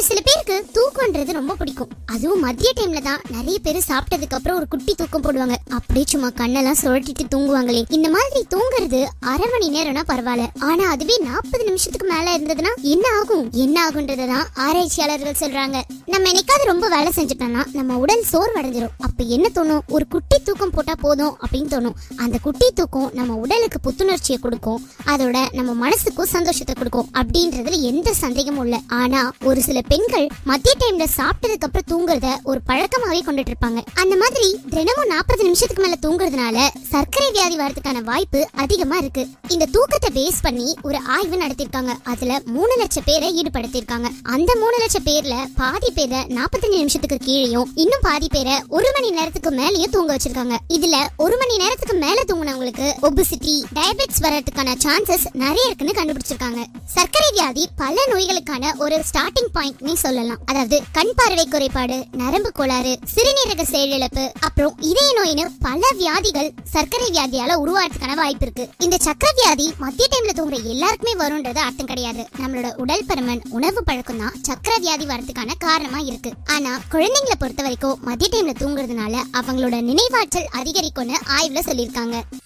ஒரு சில பேருக்கு தூக்கம்ன்றது ரொம்ப பிடிக்கும் அதுவும் மதிய டைம்ல தான் நிறைய பேர் சாப்பிட்டதுக்கு அப்புறம் ஒரு குட்டி தூக்கம் போடுவாங்க அப்படியே சும்மா கண்ணெல்லாம் சுழட்டிட்டு தூங்குவாங்களே இந்த மாதிரி தூங்குறது அரை மணி நேரம்னா பரவாயில்ல ஆனா அதுவே நாற்பது நிமிஷத்துக்கு மேல இருந்ததுன்னா என்ன ஆகும் என்ன ஆகுன்றதான் ஆராய்ச்சியாளர்கள் சொல்றாங்க நம்ம என்னைக்காவது ரொம்ப வேலை செஞ்சுட்டோம்னா நம்ம உடல் சோர்வடைஞ்சிரும் அப்ப என்ன தோணும் ஒரு குட்டி தூக்கம் போட்டா போதும் அப்படின்னு தோணும் அந்த குட்டி தூக்கம் நம்ம உடலுக்கு புத்துணர்ச்சியை கொடுக்கும் அதோட நம்ம மனசுக்கும் சந்தோஷத்தை கொடுக்கும் அப்படின்றதுல எந்த சந்தேகமும் இல்ல ஆனா ஒரு சில பெண்கள் மதிய டைம்ல சாப்பிட்டதுக்கு அப்புறம் தூங்குறத ஒரு பழக்கமாவே கொண்டுட்டு இருப்பாங்க அந்த மாதிரி தினமும் நாற்பது நிமிஷத்துக்கு மேல தூங்குறதுனால சர்க்கரை வியாதி வரதுக்கான வாய்ப்பு அதிகமா இருக்கு இந்த தூக்கத்தை பேஸ் பண்ணி ஒரு ஆய்வு நடத்திருக்காங்க அதுல மூணு லட்சம் பேரை ஈடுபடுத்திருக்காங்க அந்த மூணு லட்சம் பேர்ல பாதி பேரை நாற்பத்தஞ்சு நிமிஷத்துக்கு கீழேயும் இன்னும் பாதி பேரை ஒரு மணி நேரத்துக்கு மேலயும் தூங்க வச்சிருக்காங்க இதுல ஒரு மணி நேரத்துக்கு மேல தூங்குனவங்களுக்கு ஒபிசிட்டி டயபெட்டிஸ் வர்றதுக்கான சான்சஸ் நிறைய இருக்குன்னு கண்டுபிடிச்சிருக்காங்க சர்க்கரை வியாதி பல நோய்களுக்கான ஒரு ஸ்டார்டிங் பாயிண்ட்னே சொல்லலாம் அதாவது கண் பார்வை குறைபாடு நரம்பு கோளாறு சிறுநீரக செயலிழப்பு அப்புறம் இதய நோயின்னு பல வியாதிகள் சர்க்கரை வியாதியால உருவாகிறதுக்கான வாய்ப்பு இருக்கு இந்த சக்கரை வியாதி மத்திய டைம்ல தூங்குற எல்லாருக்குமே வரும்ன்றது அர்த்தம் கிடையாது நம்மளோட உடல் பருமன் உணவு பழக்கம் தான் சக்கரை வியாதி வரதுக்கான காரணமா இருக்கு ஆனா குழந்தைங்களை பொறுத்த வரைக்கும் மதிய டைம்ல தூங்குறதுனால அவங்களோட நினைவாற்றல் அதிகரிக்கும்னு ஆய்வுல சொல்லியிருக்காங்க